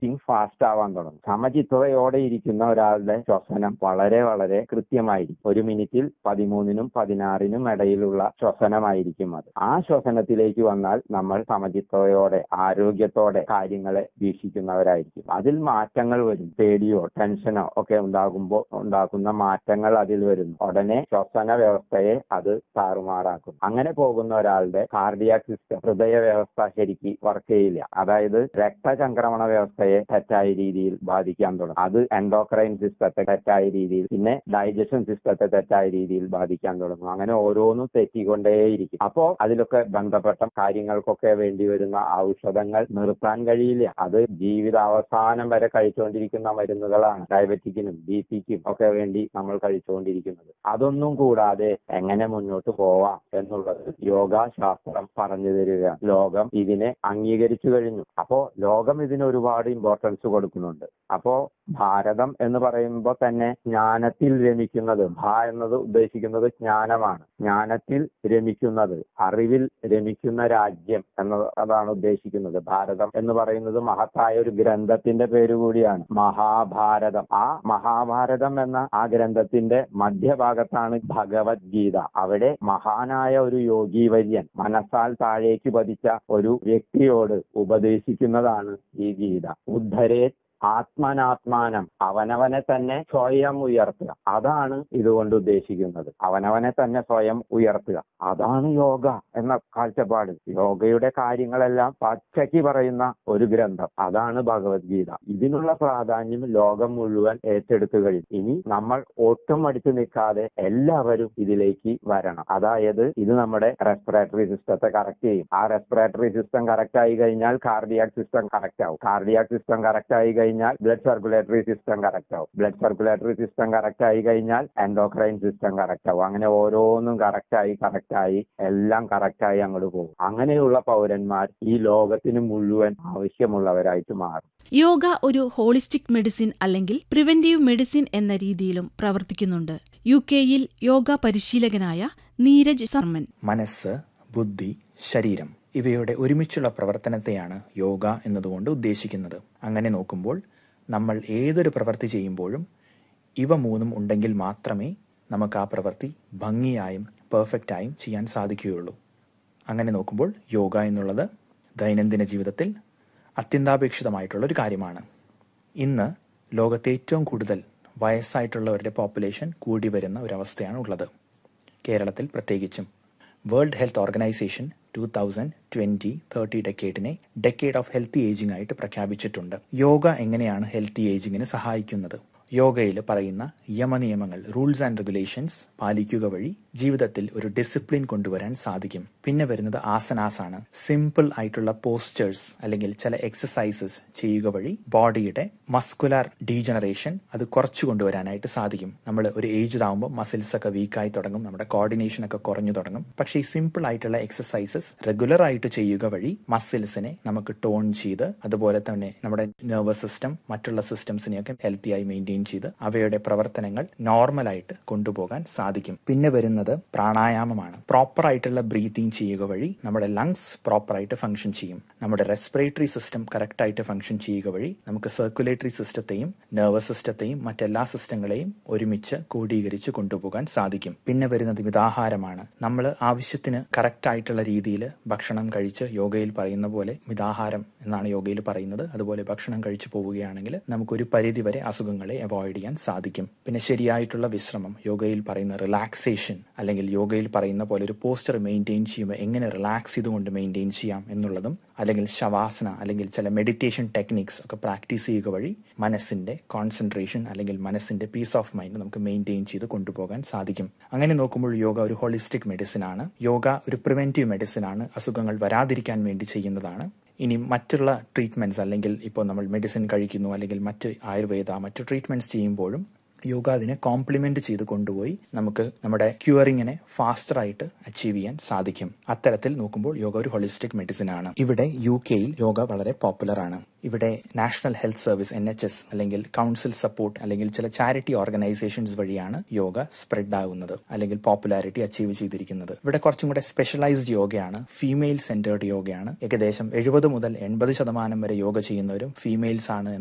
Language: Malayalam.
ബ്രീത്തിങ് ഫാസ്റ്റ് ആവാൻ തുടങ്ങും സമചിത്തതയോടെ ഇരിക്കുന്ന ഒരാളുടെ ശ്വസനം വളരെ വളരെ കൃത്യമായിരിക്കും ഒരു മിനിറ്റിൽ പതിമൂന്നിനും പതിനാറിനും ഇടയിലുള്ള ശ്വസനമായിരിക്കും അത് ആ ശ്വസനത്തിലേക്ക് വന്നാൽ നമ്മൾ സമചിത്തതയോടെ ആരോഗ്യത്തോടെ കാര്യങ്ങളെ വീക്ഷിക്കുന്നവരായിരിക്കും അതിൽ മാറ്റങ്ങൾ വരും പേടിയോ ടെൻഷനോ ഒക്കെ ഉണ്ടാകുമ്പോൾ ഉണ്ടാക്കുന്ന മാറ്റങ്ങൾ അതിൽ വരുന്നു ഉടനെ ശ്വസന വ്യവസ്ഥയെ അത് താറുമാറാക്കും അങ്ങനെ പോകുന്ന ഒരാളുടെ കാർഡിയാക് സിസ്റ്റം ഹൃദയ വ്യവസ്ഥ ശരിക്ക് വർക്ക് ചെയ്യില്ല അതായത് രക്തചംക്രമണ വ്യവസ്ഥയെ തെറ്റായ രീതിയിൽ ബാധിക്കാൻ തുടങ്ങും അത് എൻഡോക്രൈൻ സിസ്റ്റത്തെ തെറ്റായ രീതിയിൽ പിന്നെ ഡൈജഷൻ സിസ്റ്റത്തെ തെറ്റായ രീതിയിൽ ബാധിക്കാൻ തുടങ്ങും അങ്ങനെ ഓരോന്നും തെറ്റിക്കൊണ്ടേയിരിക്കും അപ്പോ അതിലൊക്കെ ബന്ധപ്പെട്ട കാര്യങ്ങൾക്കൊക്കെ വേണ്ടി വരുന്ന ഔഷധങ്ങൾ നിർത്താൻ കഴിയില്ല അത് ജീവിതാവസാനം വരെ കഴിച്ചുകൊണ്ടിരിക്കുന്ന മരുന്നുകളാണ് ഡയബറ്റിക്കിനും ബി പിക്കും ഒക്കെ വേണ്ടി നമ്മൾ കഴിച്ചുകൊണ്ടിരിക്കുന്നത് അതൊന്നും കൂടാതെ എങ്ങനെ മുന്നോട്ട് പോവാം എന്നുള്ളത് യോഗാശാസ്ത്രം പറഞ്ഞു തരിക ലോകം ഇതിനെ അംഗീകരിച്ചു കഴിഞ്ഞു അപ്പോ ലോകം ഇതിന് ഒരുപാട് ഇമ്പോർട്ടൻസ് കൊടുക്കുന്നുണ്ട് അപ്പോ ഭാരതം എന്ന് പറയുമ്പോൾ തന്നെ ജ്ഞാനത്തിൽ രമിക്കുന്നത് ഭ എന്നത് ഉദ്ദേശിക്കുന്നത് ജ്ഞാനമാണ് ജ്ഞാനത്തിൽ രമിക്കുന്നത് അറിവിൽ രമിക്കുന്ന രാജ്യം എന്നത് അതാണ് ഉദ്ദേശിക്കുന്നത് ഭാരതം എന്ന് പറയുന്നത് മഹത്തായ ഒരു ഗ്രന്ഥത്തിന്റെ പേര് കൂടിയാണ് മഹാഭാരതം ആ മഹാഭാരതം എന്ന ആ ഗ്രന്ഥത്തിന്റെ മധ്യഭാഗത്താണ് ഭഗവത്ഗീത അവിടെ മഹാനായ ഒരു യോഗി വര്യൻ മനസ്സാൽ താഴേക്ക് പതിച്ച ഒരു വ്യക്തിയോട് ഉപദേശിക്കുന്നതാണ് ഈ ഗീത ഉദ്ധരേ ആത്മനാത്മാനം അവനവനെ തന്നെ സ്വയം ഉയർത്തുക അതാണ് ഇതുകൊണ്ട് ഉദ്ദേശിക്കുന്നത് അവനവനെ തന്നെ സ്വയം ഉയർത്തുക അതാണ് യോഗ എന്ന കാഴ്ചപ്പാട് യോഗയുടെ കാര്യങ്ങളെല്ലാം പച്ചയ്ക്ക് പറയുന്ന ഒരു ഗ്രന്ഥം അതാണ് ഭഗവത്ഗീത ഇതിനുള്ള പ്രാധാന്യം ലോകം മുഴുവൻ ഏറ്റെടുത്തു കഴിഞ്ഞു ഇനി നമ്മൾ ഒട്ടും അടിച്ചു നിൽക്കാതെ എല്ലാവരും ഇതിലേക്ക് വരണം അതായത് ഇത് നമ്മുടെ റെസ്പിറേറ്ററി സിസ്റ്റത്തെ കറക്റ്റ് ചെയ്യും ആ റെസ്പിറേറ്ററി സിസ്റ്റം കറക്റ്റ് ആയി കഴിഞ്ഞാൽ കാർഡിയാക് സിസ്റ്റം കറക്റ്റ് ആവും കാർഡിയാക് സിസ്റ്റം കറക്റ്റ് ആയി കഴിഞ്ഞാൽ ബ്ലഡ് സർക്കുലേറ്ററി സിസ്റ്റം കറക്റ്റ് ആവും ബ്ലഡ് സർക്കുലേറ്ററി സിസ്റ്റം കറക്റ്റ് ആയി കഴിഞ്ഞാൽ എൻഡോക്രൈൻ സിസ്റ്റം കറക്റ്റ് ആവും അങ്ങനെ ഓരോന്നും കറക്റ്റ് ആയി കറക്റ്റ് ആയി എല്ലാം കറക്റ്റ് ആയി അങ്ങോട്ട് പോകും അങ്ങനെയുള്ള പൗരന്മാർ ഈ ലോകത്തിന് മുഴുവൻ ആവശ്യമുള്ളവരായിട്ട് മാറും യോഗ ഒരു ഹോളിസ്റ്റിക് മെഡിസിൻ അല്ലെങ്കിൽ പ്രിവെന്റീവ് മെഡിസിൻ എന്ന രീതിയിലും പ്രവർത്തിക്കുന്നുണ്ട് യു കെയിൽ യോഗ പരിശീലകനായ നീരജ് സർമൻ മനസ്സ് ബുദ്ധി ശരീരം ഇവയുടെ ഒരുമിച്ചുള്ള പ്രവർത്തനത്തെയാണ് യോഗ എന്നതുകൊണ്ട് ഉദ്ദേശിക്കുന്നത് അങ്ങനെ നോക്കുമ്പോൾ നമ്മൾ ഏതൊരു പ്രവൃത്തി ചെയ്യുമ്പോഴും ഇവ മൂന്നും ഉണ്ടെങ്കിൽ മാത്രമേ നമുക്ക് ആ പ്രവൃത്തി ഭംഗിയായും പെർഫെക്റ്റായും ചെയ്യാൻ സാധിക്കുകയുള്ളൂ അങ്ങനെ നോക്കുമ്പോൾ യോഗ എന്നുള്ളത് ദൈനംദിന ജീവിതത്തിൽ അത്യന്താപേക്ഷിതമായിട്ടുള്ള ഒരു കാര്യമാണ് ഇന്ന് ലോകത്തെ ഏറ്റവും കൂടുതൽ വയസ്സായിട്ടുള്ളവരുടെ പോപ്പുലേഷൻ കൂടി വരുന്ന ഒരവസ്ഥയാണ് ഉള്ളത് കേരളത്തിൽ പ്രത്യേകിച്ചും World Health Organization two thousand twenty thirty ഡെക്കേഡിനെ ഡെക്കേഡ് ഓഫ് ഹെൽത്തി ഏജിംഗ് ആയിട്ട് പ്രഖ്യാപിച്ചിട്ടുണ്ട് യോഗ എങ്ങനെയാണ് ഹെൽത്തി ഏജിങ്ങിന് സഹായിക്കുന്നത് യോഗയിൽ പറയുന്ന യമനിയമങ്ങൾ റൂൾസ് ആൻഡ് റെഗുലേഷൻസ് പാലിക്കുക വഴി ജീവിതത്തിൽ ഒരു ഡിസിപ്ലിൻ കൊണ്ടുവരാൻ സാധിക്കും പിന്നെ വരുന്നത് ആസനാസ് ആണ് സിമ്പിൾ ആയിട്ടുള്ള പോസ്റ്റേഴ്സ് അല്ലെങ്കിൽ ചില എക്സസൈസസ് ചെയ്യുക വഴി ബോഡിയുടെ മസ്കുലാർ ഡീജനറേഷൻ അത് കുറച്ചു കൊണ്ടുവരാനായിട്ട് സാധിക്കും നമ്മൾ ഒരു ഏജ് ആകുമ്പോൾ മസിൽസ് ഒക്കെ വീക്കായി തുടങ്ങും നമ്മുടെ കോർഡിനേഷൻ ഒക്കെ കുറഞ്ഞു തുടങ്ങും പക്ഷേ ഈ സിമ്പിൾ ആയിട്ടുള്ള എക്സസൈസസ് റെഗുലർ ആയിട്ട് ചെയ്യുക വഴി മസിൽസിനെ നമുക്ക് ടോൺ ചെയ്ത് അതുപോലെ തന്നെ നമ്മുടെ നെർവസ് സിസ്റ്റം മറ്റുള്ള സിസ്റ്റംസിനെയൊക്കെ ഹെൽത്തിയായി മെയിൻറ്റെയിൻ ചെയ്ത് അവയുടെ പ്രവർത്തനങ്ങൾ നോർമലായിട്ട് കൊണ്ടുപോകാൻ സാധിക്കും പിന്നെ വരുന്നത് പ്രാണായാമമാണ് പ്രോപ്പർ ആയിട്ടുള്ള ബ്രീത്തിങ് ചെയ്യുക വഴി നമ്മുടെ ലങ്സ് പ്രോപ്പർ ആയിട്ട് ഫംഗ്ഷൻ ചെയ്യും നമ്മുടെ റെസ്പിറേറ്ററി സിസ്റ്റം കറക്റ്റ് ആയിട്ട് ഫംഗ്ഷൻ ചെയ്യുക വഴി നമുക്ക് സർക്കുലേറ്ററി സിസ്റ്റത്തെയും നെർവസ് സിസ്റ്റത്തെയും മറ്റെല്ലാ സിസ്റ്റങ്ങളെയും ഒരുമിച്ച് ക്രോഡീകരിച്ച് കൊണ്ടുപോകാൻ സാധിക്കും പിന്നെ വരുന്നത് മിതാഹാരമാണ് നമ്മൾ ആവശ്യത്തിന് കറക്റ്റ് ആയിട്ടുള്ള രീതിയിൽ ഭക്ഷണം കഴിച്ച് യോഗയിൽ പറയുന്ന പോലെ മിതാഹാരം എന്നാണ് യോഗയിൽ പറയുന്നത് അതുപോലെ ഭക്ഷണം കഴിച്ചു പോവുകയാണെങ്കിൽ നമുക്കൊരു പരിധി വരെ അസുഖങ്ങളെ അവോയ്ഡ് ചെയ്യാൻ സാധിക്കും പിന്നെ ശരിയായിട്ടുള്ള വിശ്രമം യോഗയിൽ പറയുന്ന റിലാക്സേഷൻ അല്ലെങ്കിൽ യോഗയിൽ പറയുന്ന പോലെ ഒരു പോസ്റ്റർ മെയിൻറ്റെയിൻ ചെയ്യുമ്പോൾ എങ്ങനെ റിലാക്സ് ചെയ്തുകൊണ്ട് മെയിൻറ്റെയിൻ ചെയ്യാം എന്നുള്ളതും അല്ലെങ്കിൽ ശവാസന അല്ലെങ്കിൽ ചില മെഡിറ്റേഷൻ ടെക്നിക്സ് ഒക്കെ പ്രാക്ടീസ് ചെയ്യുക വഴി മനസ്സിന്റെ കോൺസെൻട്രേഷൻ അല്ലെങ്കിൽ മനസ്സിന്റെ പീസ് ഓഫ് മൈൻഡ് നമുക്ക് മെയിൻറ്റെയിൻ ചെയ്ത് കൊണ്ടുപോകാൻ സാധിക്കും അങ്ങനെ നോക്കുമ്പോൾ യോഗ ഒരു ഹോളിസ്റ്റിക് മെഡിസിൻ ആണ് യോഗ ഒരു പ്രിവെന്റീവ് മെഡിസിൻ ആണ് അസുഖങ്ങൾ വരാതിരിക്കാൻ വേണ്ടി ചെയ്യുന്നതാണ് ഇനി മറ്റുള്ള ട്രീറ്റ്മെന്റ്സ് അല്ലെങ്കിൽ ഇപ്പോൾ നമ്മൾ മെഡിസിൻ കഴിക്കുന്നു അല്ലെങ്കിൽ മറ്റ് ആയുർവേദ മറ്റു ട്രീറ്റ്മെന്റ്സ് ചെയ്യുമ്പോഴും യോഗ അതിനെ കോംപ്ലിമെന്റ് ചെയ്ത് കൊണ്ടുപോയി നമുക്ക് നമ്മുടെ ക്യൂറിങ്ങിനെ ഫാസ്റ്റർ ആയിട്ട് അച്ചീവ് ചെയ്യാൻ സാധിക്കും അത്തരത്തിൽ നോക്കുമ്പോൾ യോഗ ഒരു ഹോളിസ്റ്റിക് മെഡിസിൻ ആണ് ഇവിടെ യു കെയിൽ യോഗ വളരെ പോപ്പുലർ ആണ് ഇവിടെ National Health Service N H S അല്ലെങ്കിൽ കൗൺസിൽ സപ്പോർട്ട് അല്ലെങ്കിൽ ചില ചാരിറ്റി ഓർഗനൈസേഷൻസ് വഴിയാണ് യോഗ സ്പ്രെഡ് ആകുന്നത് അല്ലെങ്കിൽ പോപ്പുലാരിറ്റി അച്ചീവ് ചെയ്തിരിക്കുന്നത് ഇവിടെ കുറച്ചും കൂടെ സ്പെഷ്യലൈസ്ഡ് യോഗയാണ് ഫീമെയിൽ സെന്റേർഡ് യോഗയാണ് ഏകദേശം എഴുപത് മുതൽ എൺപത് ശതമാനം വരെ യോഗ ചെയ്യുന്നവരും ഫീമെയിൽസ് ആണ്